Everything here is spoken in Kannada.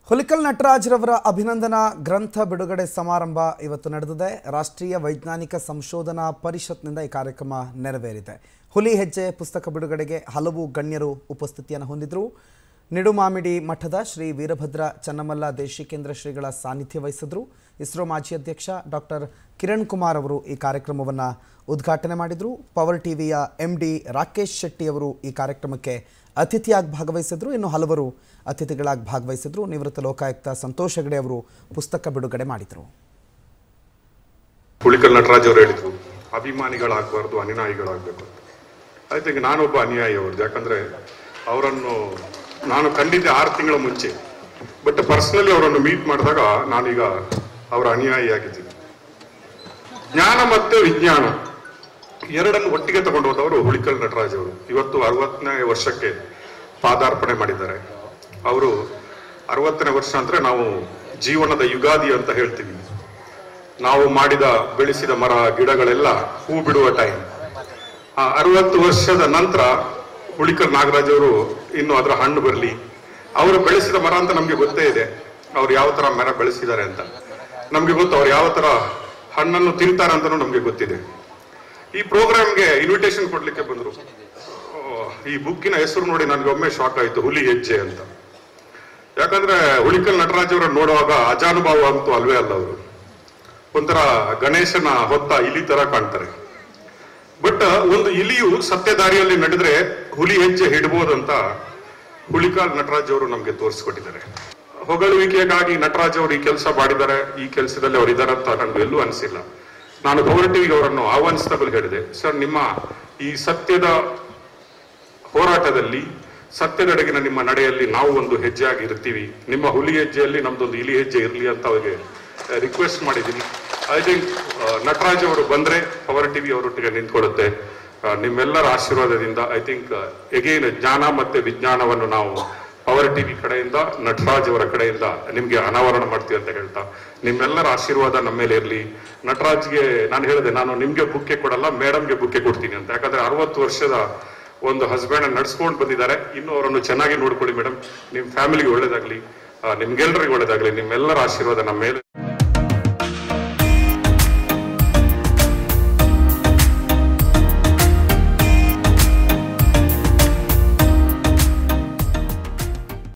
ಹುಲಿಕಲ್ ನಟರಾಜ್ರವರ ಅಭಿನಂದನಾ ಗ್ರಂಥ ಬಿಡುಗಡೆ ಸಮಾರಂಭ ಇವತ್ತು ನಡೆದಿದೆ ರಾಷ್ಟ್ರೀಯ ವೈಜ್ಞಾನಿಕ ಸಂಶೋಧನಾ ಪರಿಷತ್ನಿಂದ ಈ ಕಾರ್ಯಕ್ರಮ ನೆರವೇರಿದೆ ಹುಲಿ ಹೆಜ್ಜೆ ಪುಸ್ತಕ ಬಿಡುಗಡೆಗೆ ಹಲವು ಗಣ್ಯರು ಉಪಸ್ಥಿತಿಯನ್ನು ಹೊಂದಿದ್ರು ನಿಡುಮಾಮಿಡಿ ಮಠದ ಶ್ರೀ ವೀರಭದ್ರ ಚನ್ನಮಲ್ಲ ದೇಶಿಕೇಂದ್ರ ಶ್ರೀಗಳ ಸಾನ್ನಿಧ್ಯ ವಹಿಸಿದ್ರು ಇಸ್ರೋ ಮಾಜಿ ಅಧ್ಯಕ್ಷ ಡಾಕ್ಟರ್ ಕಿರಣ್ ಕುಮಾರ್ ಅವರು ಈ ಕಾರ್ಯಕ್ರಮವನ್ನು ಉದ್ಘಾಟನೆ ಮಾಡಿದರು ಪವರ್ ಟಿವಿಯ ಎಂ ಡಿ ರಾಕೇಶ್ ಶೆಟ್ಟಿ ಅವರು ಈ ಕಾರ್ಯಕ್ರಮಕ್ಕೆ ಅತಿಥಿಯಾಗಿ ಭಾಗವಹಿಸಿದ್ರು ಇನ್ನು ಹಲವರು ಅತಿಥಿಗಳಾಗಿ ಭಾಗವಹಿಸಿದ್ರು ನಿವೃತ್ತ ಲೋಕಾಯುಕ್ತ ಸಂತೋಷ್ ಹೆಗಡೆ ಅವರು ಪುಸ್ತಕ ಬಿಡುಗಡೆ ಮಾಡಿದರು ಹುಳಿಕಲ್ ನಟರಾಜ್ ಅವರು ಹೇಳಿದ್ರು ಅಭಿಮಾನಿಗಳಾಗಬಾರ್ದು ಅನುಯಾಯಿಗಳಾಗಬೇಕು ಐ ಥಿಂಕ್ ನಾನೊಬ್ಬ ಅನುಯಾಯಿ ಅವ್ರದ್ದು ಯಾಕಂದ್ರೆ ಅವರನ್ನು ನಾನು ಕಂಡಿದ್ದೆ ಆರು ತಿಂಗಳ ಮುಂಚೆ ಬಟ್ ಪರ್ಸನಲಿ ಅವರನ್ನು ಮೀಟ್ ಮಾಡಿದಾಗ ನಾನೀಗ ಅವರ ಅನುಯಾಯಿ ಆಗಿದ್ದೀನಿ ಜ್ಞಾನ ಮತ್ತೆ ವಿಜ್ಞಾನ ಎರಡನ್ನು ಒಟ್ಟಿಗೆ ತಗೊಂಡು ಹೋದವರು ಹುಳಿಕಲ್ ನಟರಾಜ್ ಅವರು ಇವತ್ತು ಅರವತ್ತನೇ ವರ್ಷಕ್ಕೆ ಪಾದಾರ್ಪಣೆ ಮಾಡಿದ್ದಾರೆ ಅವರು ಅರವತ್ತನೇ ವರ್ಷ ಅಂದ್ರೆ ನಾವು ಜೀವನದ ಯುಗಾದಿ ಅಂತ ಹೇಳ್ತೀವಿ ನಾವು ಮಾಡಿದ ಬೆಳೆಸಿದ ಮರ ಗಿಡಗಳೆಲ್ಲ ಹೂ ಬಿಡುವ ಟೈಮ್ ಆ ಅರವತ್ತು ವರ್ಷದ ನಂತರ ಹುಳಿಕರ್ ನಾಗರಾಜ್ ಅವರು ಇನ್ನು ಅದರ ಹಣ್ಣು ಬರಲಿ ಅವರು ಬೆಳೆಸಿದ ಮರ ಅಂತ ನಮ್ಗೆ ಗೊತ್ತೇ ಇದೆ ಅವ್ರು ಯಾವ ತರ ಮರ ಬೆಳೆಸಿದ್ದಾರೆ ಅಂತ ನಮ್ಗೆ ಗೊತ್ತು ಅವ್ರು ಯಾವ ತರ ಹಣ್ಣನ್ನು ತಿಂತಾರೆ ಅಂತಾನು ನಮ್ಗೆ ಗೊತ್ತಿದೆ ಈ ಪ್ರೋಗ್ರಾಮ್ಗೆ ಇನ್ವಿಟೇಷನ್ ಕೊಡ್ಲಿಕ್ಕೆ ಬಂದ್ರು ಓ, ಈ ಬುಕ್ಕಿನ ಹೆಸರು ನೋಡಿ ನನಗೆ ಒಮ್ಮೆ ಶಾಕ್ ಆಯ್ತು ಹುಲಿ ಹೆಜ್ಜೆ ಅಂತ ಯಾಕಂದ್ರೆ ಹುಳಿಕಲ್ ನಟರಾಜ್ ಅವರನ್ನು ನೋಡುವಾಗ ಅಜಾನುಭಾವ ಅಂತೂ ಅಲ್ವೇ ಅಲ್ಲ ಅವರು ಒಂಥರ ಗಣೇಶನ ಹೊತ್ತ ಇಲಿ ತರ ಕಾಣ್ತಾರೆ ಬಟ್ ಒಂದು ಇಲಿಯು ಸತ್ಯ ದಾರಿಯಲ್ಲಿ ನಡೆದ್ರೆ ಹುಲಿ ಹೆಜ್ಜೆ ಹಿಡ್ಬೋದಂತ ಹುಲಿಕಾಲ್ ನಟರಾಜ್ ಅವರು ನಮ್ಗೆ ತೋರಿಸ್ಕೊಟ್ಟಿದ್ದಾರೆ ಹೊಗಳುವಿಕೆಗಾಗಿ ನಟರಾಜ್ ಅವರು ಈ ಕೆಲಸ ಮಾಡಿದ್ದಾರೆ ಈ ಕೆಲಸದಲ್ಲಿ ಅವರು ಇದ್ದಾರೆ ಅಂತ ನನಗೆ ಎಲ್ಲೂ ಅನಿಸಿಲ್ಲ ನಾನು ಪವರ್ ಟಿವಿಗೆ ಅವರನ್ನು ಆಹ್ವಾನಿಸಿದ ಬಳಿಕ ಹೇಳಿದೆ ಸರ್ ನಿಮ್ಮ ಈ ಸತ್ಯದ ಹೋರಾಟದಲ್ಲಿ ಸತ್ಯದೆಡೆಗಿನ ನಿಮ್ಮ ನಡೆಯಲ್ಲಿ ನಾವು ಒಂದು ಹೆಜ್ಜೆಯಾಗಿ ಇರ್ತೀವಿ ನಿಮ್ಮ ಹುಲಿ ಹೆಜ್ಜೆಯಲ್ಲಿ ನಮ್ದೊಂದು ಇಲಿ ಹೆಜ್ಜೆ ಇರಲಿ ಅಂತ ಅವರಿಗೆ ರಿಕ್ವೆಸ್ಟ್ ಮಾಡಿದ್ದೀನಿ ಐ ಥಿಂಕ್ ನಟರಾಜ್ ಅವರು ಬಂದ್ರೆ ಪವರ್ ಟಿವಿ ಅವರೊಟ್ಟಿಗೆ ನಿಂತ್ಕೊಳ್ಳುತ್ತೆ ಆ, ನಿಮ್ಮೆಲ್ಲರ ಆಶೀರ್ವಾದದಿಂದ ಐ ಥಿಂಕ್ ಎಗೇನ್ ಜ್ಞಾನ ಮತ್ತೆ ವಿಜ್ಞಾನವನ್ನು ನಾವು ಪವರ್ ಟಿವಿ ಕಡೆಯಿಂದ ನಟರಾಜ್ ಅವರ ಕಡೆಯಿಂದ ನಿಮ್ಗೆ ಅನಾವರಣ ಮಾಡ್ತೀವಿ ಅಂತ ಹೇಳ್ತಾ ನಿಮ್ಮೆಲ್ಲರ ಆಶೀರ್ವಾದ ನಮ್ಮ ಮೇಲೆ ಇರಲಿ ನಟರಾಜ್ಗೆ ನಾನು ಹೇಳಿದೆ ನಾನು ನಿಮ್ಗೆ ಬುಕ್ಕೆ ಕೊಡಲ್ಲ ಮೇಡಮ್ಗೆ ಬುಕ್ಕೆ ಕೊಡ್ತೀನಿ ಅಂತ ಯಾಕಂದ್ರೆ ಅರವತ್ತು ವರ್ಷದ ಒಂದು ಹಸ್ಬೆಂಡ್ ನಡ್ಸ್ಕೊಂಡು ಬಂದಿದ್ದಾರೆ ಇನ್ನು ಅವರನ್ನು ಚೆನ್ನಾಗಿ ನೋಡ್ಕೊಳ್ಳಿ ಮೇಡಮ್ ನಿಮ್ ಫ್ಯಾಮಿಲಿಗೆ ಒಳ್ಳೇದಾಗ್ಲಿ ಆ, ನಿಮ್ಗೆಲ್ರಿಗೂ ಒಳ್ಳೇದಾಗ್ಲಿ ನಿಮ್ಮೆಲ್ಲರ ಆಶೀರ್ವಾದ ನಮ್ಮ ಮೇಲೆ